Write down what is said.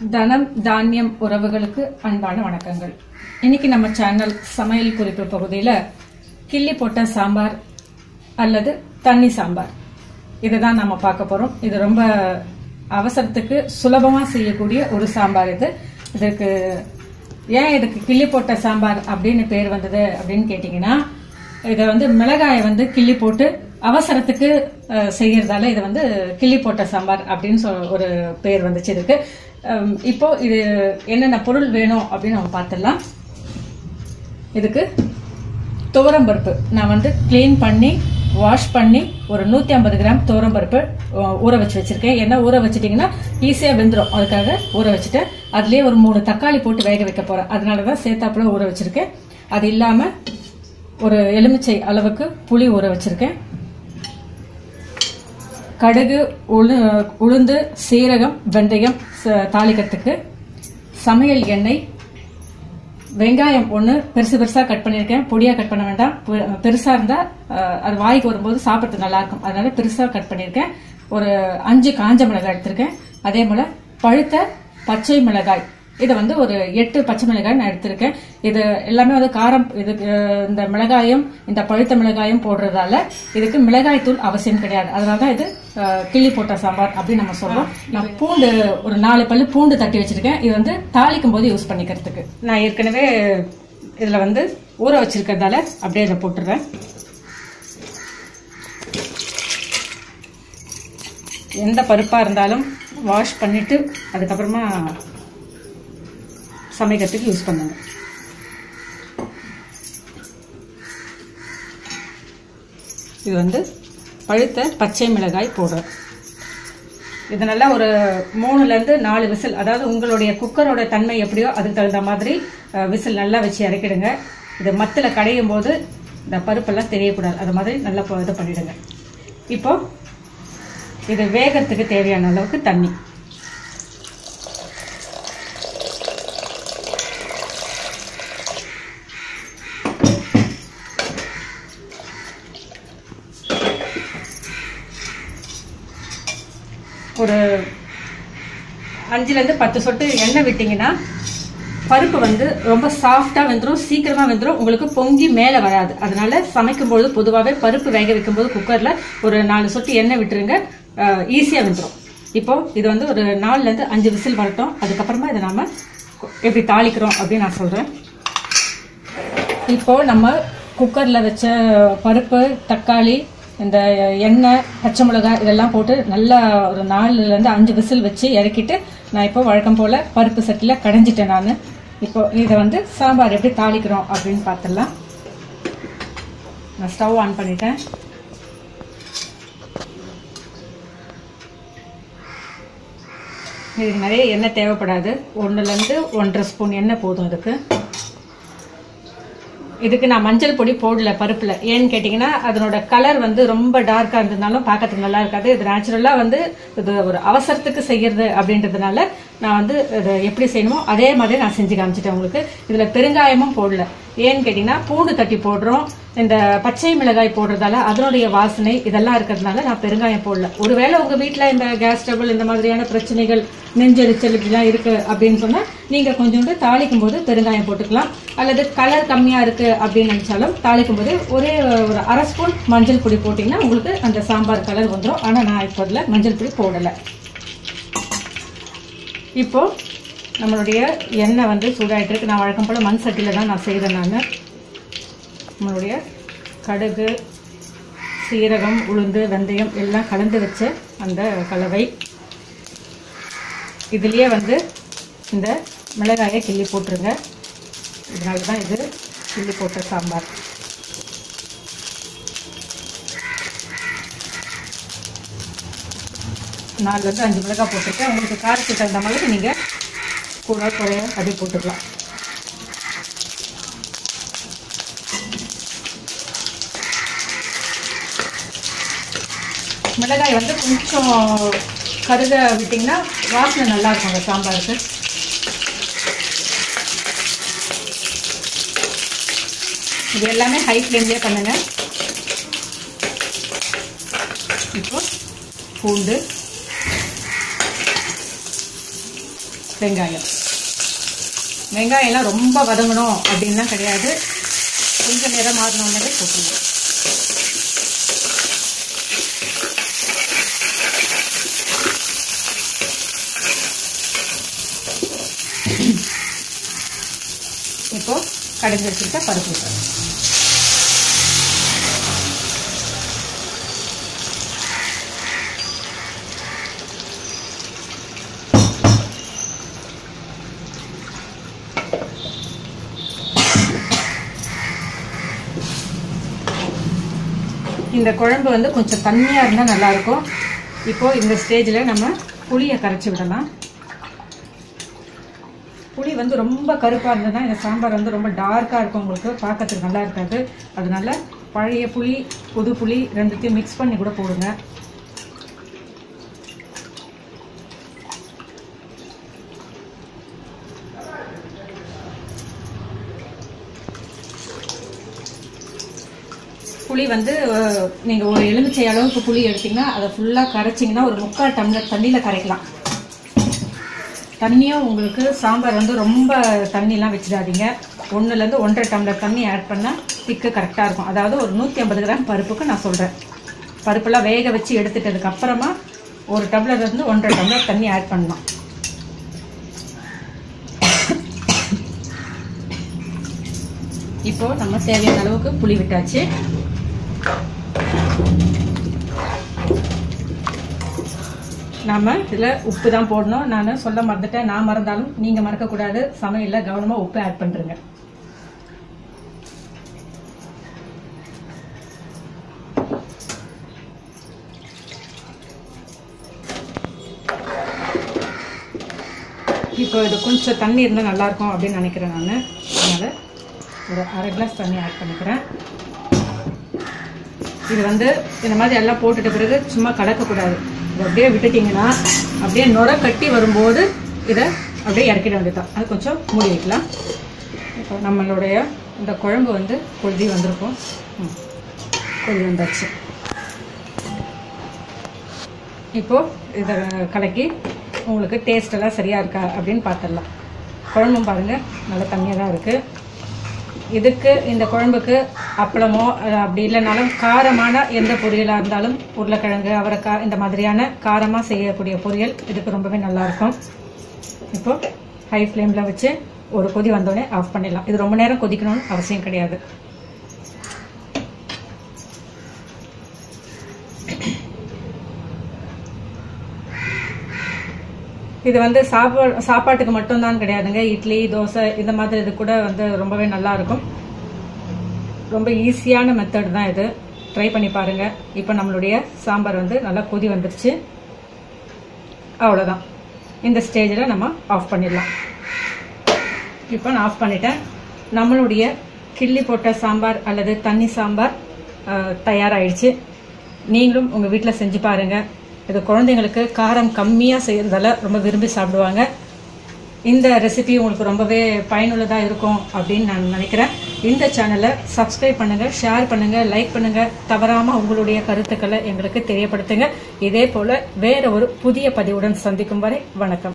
தனம் தானியம் உறவுகளுக்கு அன்பான வணக்கங்கள் இன்னைக்கு நம்ம சேனல் சமையல் குறிப்பு பகுதியில் கிள்ளி போட்ட சாம்பார் அல்லது தண்ணி சாம்பார் இதை தான் நம்ம பார்க்க போறோம் இது ரொம்ப அவசரத்துக்கு சுலபமா செய்யக்கூடிய ஒரு சாம்பார் இது இதுக்கு ஏன் இதுக்கு கிள்ளி போட்ட சாம்பார் அப்படின்னு பேர் வந்தது அப்படின்னு கேட்டிங்கன்னா இதை வந்து மிளகாயை வந்து கிள்ளி போட்டு அவசரத்துக்கு அஹ், செய்யறதால இதை வந்து கிள்ளி போட்ட சாம்பார் அப்படின்னு சொல் ஒரு பேர் வந்துச்சு இதுக்கு அம், இப்போ இது என்னென்ன பொருள் வேணும் அப்படின்னு நம்ம பார்த்துடலாம் இதுக்கு துவரம்பருப்பு நான் வந்து க்ளீன் பண்ணி வாஷ் பண்ணி ஒரு நூற்றி ஐம்பது கிராம் துவரம்பருப்பு அஹ், ஊற வச்சு வச்சிருக்கேன் ஏன்னா ஊற வச்சிட்டிங்கன்னா ஈஸியாக வெந்துடும் அதுக்காக ஊற வச்சுட்டேன் அதுலேயே ஒரு மூணு தக்காளி போட்டு வேக வைக்க போகிறேன் அதனால தான் சேத்தாப்புல ஊற வச்சிருக்கேன் அது இல்லாமல் ஒரு எலுமிச்சை அளவுக்கு புளி ஊற வச்சிருக்கேன் கடுகு உளு உளுந்து சீரகம் வெந்தயம் ச- தாளிக்கிறதுக்கு சமையல் எண்ணெய் வெங்காயம் ஒன்று பெருசு பெருசாக கட் பண்ணியிருக்கேன் பொடியாக கட் பண்ண வேண்டாம் பெ- பெருசா இருந்தால் அது வாய்க்கு வரும்போது சாப்பிட்றது நல்லா இருக்கும் அதனால பெருசாக கட் பண்ணியிருக்கேன் ஒரு அஞ்சு காஞ்ச மிளகாய் எடுத்திருக்கேன் அதே போல் பழுத்த பச்சை மிளகாய் இதை வந்து ஒரு எட்டு பச்சை மிளகாய் நான் எடுத்திருக்கேன் இது எல்லாமே வந்து காரம் இதுக்கு அஹ், இந்த மிளகாயும் இந்த பழுத்த மிளகாயும் போடுறதால இதுக்கு மிளகாய் தூள் அவசியம் கிடையாது அதனால தான் இது அஹ், கிள்ளி போட்ட சாம்பார் அப்படின்னு நம்ம சொல்றோம் நான் பூண்டு ஒரு நாலு பல்லு பூண்டு தட்டி வச்சிருக்கேன் இது வந்து தாளிக்கும் போது யூஸ் பண்ணிக்கிறதுக்கு நான் ஏற்கனவே இதுல வந்து ஊற வச்சிருக்கிறதால அப்படியே இதில் போட்டுடுறேன் எந்த பருப்பா இருந்தாலும் வாஷ் பண்ணிட்டு அதுக்கப்புறமா சமைக்கிறதுக்கு யூஸ் பண்ணுங்க இது வந்து பழுத்த பச்சை மிளகாய் போடுறேன் இது நல்லா ஒரு மூணுல இருந்து நாலு விசில் அதாவது உங்களுடைய குக்கரோட தன்மை எப்படியோ அதுக்கு தகுந்த மாதிரி அஹ், விசில் நல்லா வச்சு இறக்கிடுங்க இது மத்தில் கடையும் போது இந்த பருப்பெல்லாம் தெரியக்கூடாது அது மாதிரி நல்லா ப- இது பண்ணிடுங்க இப்போ இது வேகத்துக்கு தேவையான அளவுக்கு தண்ணி ஒரு அஞ்சுலேருந்து பத்து சொட்டு எண்ணெய் விட்டிங்கன்னா பருப்பு வந்து ரொம்ப சாஃப்டாக வெந்துடும் சீக்கிரமாக வெந்துடும் உங்களுக்கு பொங்கி மேலே வராது அதனால சமைக்கும்போது பொதுவாகவே பருப்பு வேக வைக்கும்போது குக்கரில் ஒரு நாலு சொட்டு எண்ணெய் விட்டுருங்க ஈஸியாக வெந்துடும் இப்போ இது வந்து ஒரு நாலுலேருந்து அஞ்சு விசில் வரட்டும் அதுக்கப்புறமா இதை நாம எப்படி தாளிக்கிறோம் அப்படின்னு நான் சொல்கிறேன் இப்போ நம்ம குக்கர்ல வச்ச பருப்பு தக்காளி இந்த எண்ணெய் பச்சை மிளகாய் இதெல்லாம் போட்டு நல்லா ஒரு நாலுல இருந்து அஞ்சு விசில் வச்சு இறக்கிட்டு நான் இப்போ வழக்கம் போல பருப்பு சட்டில கடைஞ்சிட்டேன் நான் இப்போ இதை வந்து சாம்பார் எப்படி தாளிக்கிறோம் அப்படின்னு பார்த்துடலாம் நான் ஸ்டவ் ஆன் பண்ணிட்டேன் இதுக்கு நிறைய எண்ணெய் தேவைப்படாது ஒன்றுலேருந்து ஒன்றரை ஸ்பூன் எண்ணெய் போதும் இதுக்கு இதுக்கு நான் மஞ்சள் பொடி போடல பருப்புல ஏன்னு கேட்டிங்கன்னா அதனோட கலர் வந்து ரொம்ப டார்க்கா இருந்ததுனாலும் பார்க்கறதுக்கு நல்லா இருக்காது இது நேச்சுரலா வந்து இது ஒரு அவசரத்துக்கு செய்யறது அப்படின்றதுனால நான் வந்து இது எப்படி செய்யணுமோ அதே மாதிரி நான் செஞ்சு காமிச்சிட்டேன் உங்களுக்கு இதுல பெருங்காயமும் போடல ஏன்னு கேட்டிங்கன்னா பூண்டு தட்டி போடுறோம் இந்த பச்சை மிளகாய் போடுறதால அதனுடைய வாசனை இதெல்லாம் இருக்கிறதுனால நான் பெருங்காயம் போடல ஒருவேளை உங்க வீட்ல இந்த கேஸ் ட்ரபிள் இந்த மாதிரியான பிரச்சனைகள் நெஞ்செரிச்சல் இப்படிலாம் இருக்கு அப்படின்னு சொன்னா நீங்க கொஞ்சோண்டு தாளிக்கும் போது பெருங்காயம் போட்டுக்கலாம் அல்லது கலர் கம்மியா இருக்கு அப்படின்னு நினைச்சாலும் தாளிக்கும் போது ஒரே ஒரு அரை ஸ்பூன் மஞ்சள் பொடி போட்டீங்கன்னா உங்களுக்கு அந்த சாம்பார் கலர் வந்துடும் ஆனா நான் இப்போ அதில் மஞ்சள் பொடி போடலை இப்போ நம்மளுடைய எண்ணெய் வந்து சூடாயிட்டு இருக்கு நான் வழக்கம் போல மண் சட்டியில தான் நான் செய்கிறேன் நான் நம்மளுடைய கடுகு சீரகம் உளுந்து வெந்தயம் எல்லாம் கலந்து வச்ச அந்த கலவை இதுலயே வந்து இந்த மிளகாயை கிள்ளி போட்டுருங்க இதனால தான் இது கிள்ளி போட்ட சாம்பார் நாலுலேருந்து அஞ்சு மிளகாய் போட்டிருக்கேன் உங்களுக்கு காரத்துக்கு தகுந்த மாதிரி நீங்கள் கூட குறைய அப்படி போட்டுக்கலாம் மிளகாய் வந்து கொஞ்சம் கருக விட்டிங்கன்னா வாசனை நல்லா இருக்கும் அந்த சாம்பாருக்கு இது எல்லாமே ஹை ஃப்ளேம்லேயே பண்ணுங்க இப்போ பூண்டு வெங்காயம் வெங்காயம்லாம் ரொம்ப வதங்கணும் அப்படின்லாம் கிடையாது கொஞ்சம் நிறம் மாறினோடனே போட்டுருவோம் இப்போ கடைஞ்சி வச்சுக்கிட்ட பருப்பு இந்த குழம்பு வந்து கொஞ்சம் தண்ணியாக இருந்தால் நல்லாயிருக்கும் இப்போது இந்த ஸ்டேஜில் நம்ம புளியை கரைச்சி விடலாம் புளி வந்து ரொம்ப கருப்பாக இருந்ததுன்னா இந்த சாம்பார் வந்து ரொம்ப டார்க்காக இருக்கும் உங்களுக்கு பார்க்கறதுக்கு நல்லா இருக்காது அதனால பழைய புளி புது புளி ரெண்டுத்தையும் மிக்ஸ் பண்ணி கூட போடுங்க புளி வந்து நீங்கள் ஒரு எலுமிச்சை அளவுக்கு புளி எடுத்தீங்கன்னா அதை ஃபுல்லாக கரைச்சிங்கன்னா ஒரு முக்கால் டம்ளர் தண்ணியில் கரைக்கலாம் தண்ணியும் உங்களுக்கு சாம்பார் வந்து ரொம்ப தண்ணிலாம் வச்சிடாதீங்க ஒன்றுலேருந்து ஒன்றரை டம்ளர் தண்ணி ஆட் பண்ணால் திக்கு கரெக்டாக இருக்கும் அதாவது ஒரு நூற்றி ஐம்பது கிராம் பருப்புக்கு நான் சொல்கிறேன் பருப்பெல்லாம் வேக வச்சு எடுத்துட்டதுக்கு அப்புறமா ஒரு டம்ளர்லேருந்து ஒன்றரை டம்ளர் தண்ணி ஆட் பண்ணலாம் இப்போ நம்ம தேவையான அளவுக்கு புளி விட்டாச்சு நாம் இதில் உப்பு தான் போடணும் நான் சொல்ல மறந்துட்டேன் நான் மறந்தாலும் நீங்கள் மறக்கக்கூடாது சமையலில் கவனமாக உப்பு ஆட் பண்ணுறேங்க இப்போ இது கொஞ்சம் தண்ணி இருந்தால் நல்லாயிருக்கும் அப்படின்னு நினைக்கிறேன் நான் அதனால் ஒரு அரை கிளாஸ் தண்ணி ஆட் பண்ணிக்கிறேன் இது வந்து இந்த மாதிரி எல்லாம் போட்டுட்ட பிறகு சும்மா கலக்கக்கூடாது இது அப்படியே விட்டுட்டிங்கன்னா அப்படியே நுர கட்டி வரும்போது இதை அப்படியே இறக்கிட வேண்டியதான் அது கொஞ்சம் மூடி வைக்கலாம் இப்போ நம்மளுடைய இந்த குழம்பு வந்து கொதி வந்திருக்கும் ம், கொதி வந்தாச்சு இப்போது இதை கலக்கி உங்களுக்கு டேஸ்ட் எல்லாம் சரியாக இருக்கா அப்படின்னு பார்த்துடலாம் குழம்பும் பாருங்கள் நல்ல தண்ணியாக தான் இருக்குது இதுக்கு இந்த குழம்புக்கு அப்பளமோ அஹ், அப்படி இல்லைனாலும் காரமான எந்த பொரியலாக இருந்தாலும் உருளைக்கிழங்கு அவரைக்காய் இந்த மாதிரியான காரமாக செய்யக்கூடிய பொரியல் இதுக்கு ரொம்பவே நல்லாயிருக்கும் இப்போ ஹை ஃப்ளேமில் வச்சு ஒரு கொதி வந்தோடனே ஆஃப் பண்ணிடலாம் இது ரொம்ப நேரம் கொதிக்கணும்னு அவசியம் கிடையாது இது வந்து சாப்பாடு சாப்பாட்டுக்கு மட்டும்தான் கிடையாதுங்க இட்லி தோசை இந்த மாதிரி இது கூட வந்து ரொம்பவே நல்லா இருக்கும் ரொம்ப ஈஸியான மெத்தட் தான் இது ட்ரை பண்ணி பாருங்க இப்போ நம்மளுடைய சாம்பார் வந்து நல்லா கொதி வந்துருச்சு அவ்வளோதான் இந்த ஸ்டேஜில் நம்ம ஆஃப் பண்ணிடலாம் இப்போ நான் ஆஃப் பண்ணிட்டேன் நம்மளுடைய கிள்ளி போட்ட சாம்பார் அல்லது தண்ணி சாம்பார் அஹ், தயாராயிடுச்சு நீங்களும் உங்கள் வீட்டில் செஞ்சு பாருங்க இது குழந்தைங்களுக்கு காரம் கம்மியாக செய்யறதால ரொம்ப விரும்பி சாப்பிடுவாங்க இந்த ரெசிபி உங்களுக்கு ரொம்பவே பயனுள்ளதாக இருக்கும் அப்படின்னு நான் நினைக்கிறேன் இந்த சேனலை சப்ஸ்கிரைப் பண்ணுங்கள் ஷேர் பண்ணுங்கள் லைக் பண்ணுங்கள் தவறாமல் உங்களுடைய கருத்துக்களை எங்களுக்கு தெரியப்படுத்துங்க இதே போல் வேற ஒரு புதிய பதிவுடன் சந்திக்கும் வரை வணக்கம்